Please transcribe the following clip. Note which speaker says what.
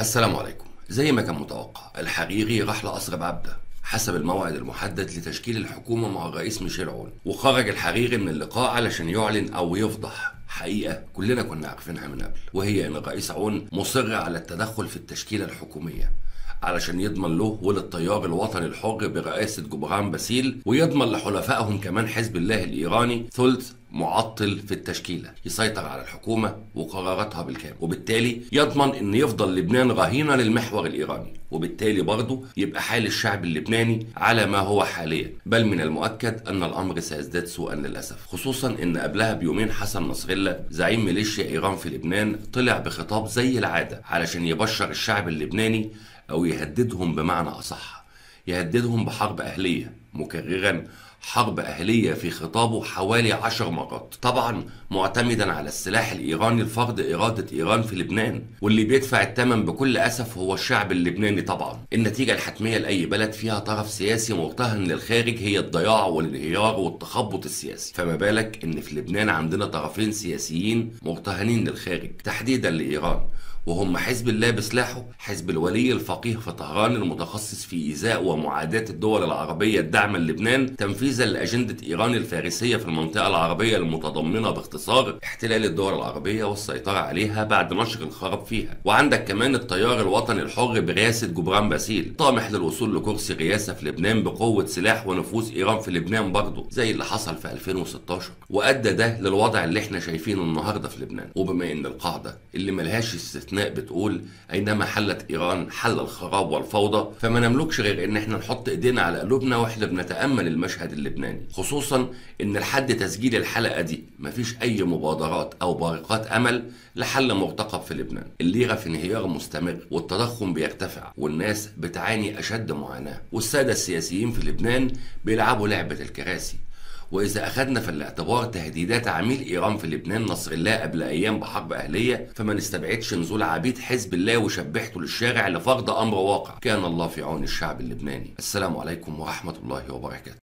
Speaker 1: السلام عليكم زي ما كان متوقع الحريري راح لقصر بعبدة حسب الموعد المحدد لتشكيل الحكومة مع الرئيس ميشيل عون وخرج الحريري من اللقاء علشان يعلن أو يفضح حقيقة كلنا كنا عارفينها من قبل وهي أن الرئيس عون مصر على التدخل في التشكيلة الحكومية علشان يضمن له وللتيار الوطني الحر برئاسة جبران باسيل ويضمن لحلفائهم كمان حزب الله الإيراني ثلث معطل في التشكيلة يسيطر على الحكومة وقراراتها بالكامل وبالتالي يضمن ان يفضل لبنان رهينة للمحور الإيراني وبالتالي برضه يبقى حال الشعب اللبناني على ما هو حاليا بل من المؤكد أن الأمر سيزداد سوءا للأسف خصوصا أن قبلها بيومين حسن نصر الله زعيم ميليشيا إيران في لبنان طلع بخطاب زي العادة علشان يبشر الشعب اللبناني أو يهددهم بمعنى أصح يهددهم بحرب أهلية مكررا حرب أهلية في خطابه حوالي عشر مرات طبعا معتمدا على السلاح الإيراني لفرض إرادة إيران في لبنان واللي بيدفع الثمن بكل أسف هو الشعب اللبناني طبعا النتيجة الحتمية لأي بلد فيها طرف سياسي مرتهن للخارج هي الضياع والانهيار والتخبط السياسي فما بالك إن في لبنان عندنا طرفين سياسيين مرتهنين للخارج تحديدا لإيران وهم حزب الله بسلاحه حزب الولي الفقيه في طهران المتخصص في إيذاء ومعاداة الدول العربية الداعمة للبنان تنفيذا لأجندة إيران الفارسية في المنطقة العربية المتضمنة باختصار احتلال الدول العربية والسيطرة عليها بعد نشر الخراب فيها وعندك كمان التيار الوطني الحر برئاسة جبران باسيل طامح للوصول لكرسي رئاسة في لبنان بقوة سلاح ونفوذ إيران في لبنان برضه زي اللي حصل في 2016 وأدى ده للوضع اللي احنا شايفينه النهاردة في لبنان وبما إن القاعدة اللي ملهاش استثناء بتقول أينما حلت إيران حل الخراب والفوضى فما نملكش غير إن احنا نحط إيدينا على قلوبنا واحنا بنتأمل المشهد اللبناني خصوصا إن لحد تسجيل الحلقة دي مفيش أي مبادرات أو بارقات أمل لحل مرتقب في لبنان الليرة في انهيار مستمر والتضخم بيرتفع والناس بتعاني أشد معاناة والسادة السياسيين في لبنان بيلعبوا لعبة الكراسي وإذا أخذنا في الاعتبار تهديدات عميل إيران في لبنان نصر الله قبل أيام بحرب أهلية فما نستبعدش نزول عبيد حزب الله وشبحته للشارع لفرض أمر واقع كان الله في عون الشعب اللبناني السلام عليكم ورحمة الله وبركاته